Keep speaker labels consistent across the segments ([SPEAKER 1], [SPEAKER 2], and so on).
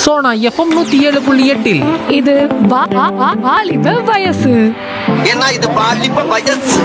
[SPEAKER 1] Sona FM நூத்தி ஏழு புள்ளி எட்டில்
[SPEAKER 2] இது வா- வா- வா- வாலிப வயசு
[SPEAKER 3] ஏன்னா இது பாலிப்ப வயசு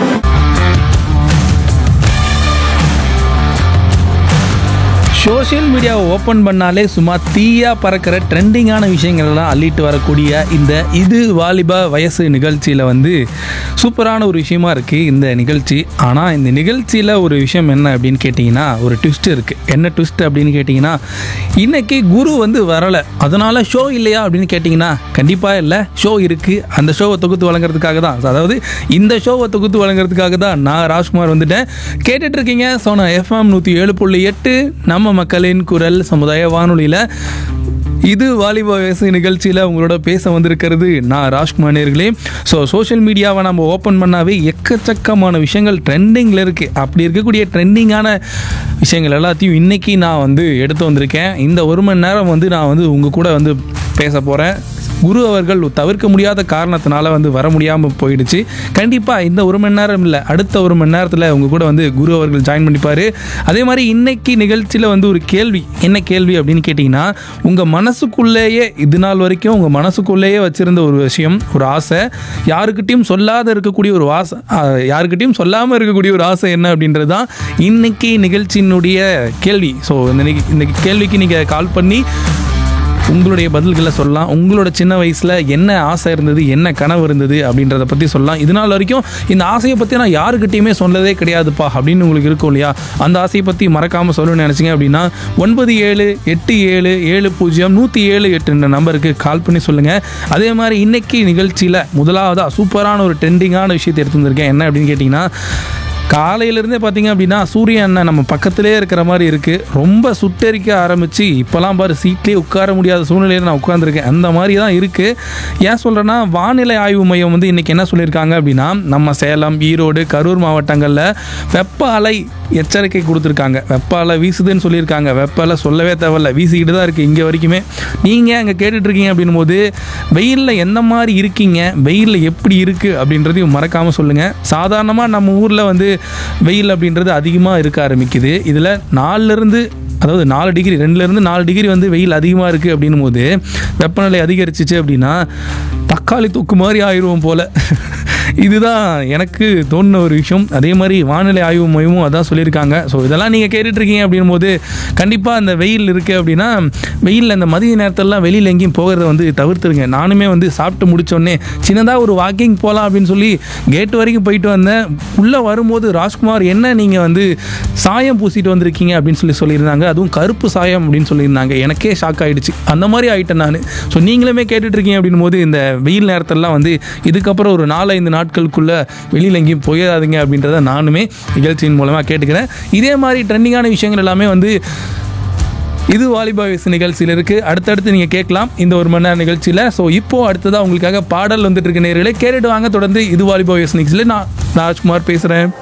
[SPEAKER 4] சோஷியல் மீடியாவை ஓப்பன் பண்ணாலே சும்மா தீயா பறக்கிற ட்ரெண்டிங்கான விஷயங்கள்லாம் அள்ளிட்டு வரக்கூடிய இந்த இது வாலிப வயசு நிகழ்ச்சியில் வந்து சூப்பரான ஒரு விஷயமா இருக்குது இந்த நிகழ்ச்சி ஆனால் இந்த நிகழ்ச்சியில் ஒரு விஷயம் என்ன அப்படின்னு கேட்டிங்கன்னா ஒரு ட்விஸ்ட் இருக்குது என்ன ட்விஸ்ட் அப்படின்னு கேட்டிங்கன்னா இன்னைக்கு குரு வந்து வரலை அதனால ஷோ இல்லையா அப்படின்னு கேட்டிங்கன்னா கண்டிப்பாக இல்லை ஷோ இருக்குது அந்த ஷோவை தொகுத்து வழங்குறதுக்காக தான் அதாவது இந்த ஷோவை தொகுத்து வழங்குறதுக்காக தான் நான் ராஜ்குமார் வந்துட்டேன் கேட்டுட்டு இருக்கீங்க சோனா எஃப்எம் நூற்றி ஏழு புள்ளி எட்டு நம்ம மக்களின் குரல் சமுதாய வானொலியில் இது வாலிப வயசு நிகழ்ச்சியில் உங்களோட பேச வந்திருக்கிறது நான் ராஜ்குமார் நேர்களே ஸோ சோஷியல் மீடியாவை நம்ம ஓப்பன் பண்ணாவே எக்கச்சக்கமான விஷயங்கள் ட்ரெண்டிங்கில் இருக்குது அப்படி இருக்கக்கூடிய ட்ரெண்டிங்கான விஷயங்கள் எல்லாத்தையும் இன்றைக்கி நான் வந்து எடுத்து வந்திருக்கேன் இந்த ஒரு மணி நேரம் வந்து நான் வந்து உங்கள் கூட வந்து பேச போகிறேன் குரு அவர்கள் தவிர்க்க முடியாத காரணத்தினால வந்து வர முடியாமல் போயிடுச்சு கண்டிப்பாக இந்த ஒரு மணி நேரம் இல்லை அடுத்த ஒரு மணி நேரத்தில் உங்க கூட வந்து குரு அவர்கள் ஜாயின் பண்ணிப்பார் அதே மாதிரி இன்னைக்கு நிகழ்ச்சியில் வந்து ஒரு கேள்வி என்ன கேள்வி அப்படின்னு கேட்டிங்கன்னா உங்கள் மனசுக்குள்ளேயே இது நாள் வரைக்கும் உங்கள் மனசுக்குள்ளேயே வச்சுருந்த ஒரு விஷயம் ஒரு ஆசை யாருக்கிட்டையும் சொல்லாத இருக்கக்கூடிய ஒரு ஆசை ஆஹ், யாருக்கிட்டையும் சொல்லாமல் இருக்கக்கூடிய ஒரு ஆசை என்ன அப்படின்றது தான் இன்னைக்கு நிகழ்ச்சியினுடைய கேள்வி ஸோ இந்த நிக- இந்த கேள்விக்கு நீங்கள் கால் பண்ணி உங்களுடைய பதில்களை சொல்லலாம் உங்களோட சின்ன வயசில் என்ன ஆசை இருந்தது என்ன கனவு இருந்தது அப்படின்றத பற்றி சொல்லலாம் இது நாள் வரைக்கும் இந்த ஆசையை பற்றி நான் யாருக்கிட்டையுமே சொன்னதே கிடையாதுப்பா அப்படின்னு உங்களுக்கு இருக்கும் இல்லையா அந்த ஆசையை பற்றி மறக்காமல் சொல்லணும்னு நினச்சிங்க அப்படின்னா ஒன்பது ஏழு எட்டு ஏழு ஏழு பூஜ்ஜியம் நூற்றி ஏழு எட்டுன்ற நம்பருக்கு கால் பண்ணி சொல்லுங்கள் அதே மாதிரி இன்னைக்கு நிகழ்ச்சியில் முதலாவதாக சூப்பரான ஒரு ட்ரெண்டிங்கான விஷயத்தை எடுத்து வந்திருக்கேன் என்ன அப்படின்னு கேட்டிங்கன்னா காலையிலேருந்தே பார்த்தீங்க அப்படின்னா சூரிய அண்ணன் நம்ம பக்கத்திலே இருக்கிற மாதிரி இருக்குது ரொம்ப சுட்டெரிக்க ஆரம்பித்து இப்போலாம் பாரு சீட்லேயே உட்கார முடியாத சூழ்நிலையில் நான் உட்காந்துருக்கேன் அந்த மாதிரி தான் இருக்குது ஏன் சொல்கிறேன்னா வானிலை ஆய்வு மையம் வந்து இன்றைக்கி என்ன சொல்லியிருக்காங்க அப்படின்னா நம்ம சேலம் ஈரோடு கரூர் மாவட்டங்களில் வெப்ப அலை எச்சரிக்கை கொடுத்துருக்காங்க வெப்ப அலை வீசுதுன்னு சொல்லியிருக்காங்க வெப்ப அலை சொல்லவே தேவையில்ல வீசிக்கிட்டு தான் இருக்குது இங்கே வரைக்குமே நீங்கள் அங்கே கேட்டுட்ருக்கீங்க அப்படின்னும் போது வெயிலில் எந்த மாதிரி இருக்கீங்க வெயிலில் எப்படி இருக்குது அப்படின்றதையும் மறக்காமல் சொல்லுங்கள் சாதாரணமாக நம்ம ஊரில் வந்து வெயில் அப்படின்றது அதிகமாக இருக்க ஆரம்பிக்குது இதில் நாலுலேருந்து அதாவது நாலு டிகிரி ரெண்டுலேருந்து நாலு டிகிரி வந்து வெயில் அதிகமாக இருக்குது அப்படின்னும் போது வெப்பநிலை அதிகரிச்சிச்சு அப்படின்னா தக்காளி தொக்கு மாதிரி ஆயிடுவோம் போல் இதுதான் எனக்கு தோணுன ஒரு விஷயம் அதே மாதிரி வானிலை ஆய்வு மையமும் அதான் சொல்லியிருக்காங்க ஸோ இதெல்லாம் நீங்கள் கேட்டுட்ருக்கீங்க அப்படின்னும் போது கண்டிப்பாக அந்த வெயில் இருக்குது அப்படின்னா வெயிலில் இந்த மதிய நேரத்திலலாம் வெளியில் எங்கேயும் போகிறத வந்து தவிர்த்துருங்க நானுமே வந்து சாப்பிட்டு முடிச்சோடனே சின்னதாக ஒரு வாக்கிங் போகலாம் அப்படின்னு சொல்லி கேட் வரைக்கும் போயிட்டு வந்தேன் உள்ளே வரும்போது ராஜ்குமார் என்ன நீங்கள் வந்து சாயம் பூசிட்டு வந்திருக்கீங்க அப்படின்னு சொல்லி சொல்லியிருந்தாங்க அதுவும் கருப்பு சாயம் அப்படின்னு சொல்லியிருந்தாங்க எனக்கே ஷாக் ஆகிடுச்சு அந்த மாதிரி ஆகிட்டேன் நான் ஸோ நீங்களுமே கேட்டுட்ருக்கீங்க அப்படின்னும் போது இந்த வெயில் நேரத்திலலாம் வந்து இதுக்கப்புறம் ஒரு நாலஞ்சு நாட்களுக்குள்ளே வெளியில் எங்கேயும் போயிடாதீங்க அப்படின்றத நானுமே நிகழ்ச்சியின் மூலமாக கேட்டுக்கிறேன் இதே மாதிரி ட்ரெண்டிங்கான விஷயங்கள் எல்லாமே வந்து இது வாலிபா வயசு நிகழ்ச்சியில் இருக்குது அடுத்தடுத்து நீங்கள் கேட்கலாம் இந்த ஒரு மணி நேரம் நிகழ்ச்சியில் ஸோ இப்போது அடுத்ததாக உங்களுக்காக பாடல் வந்துட்டு இருக்க நேர்களே கேட்டுட்டு வாங்க தொடர்ந்து இது வாலிபா வயசு நிகழ்ச்சியில் நான் ராஜ்குமார் பேசுகிறேன்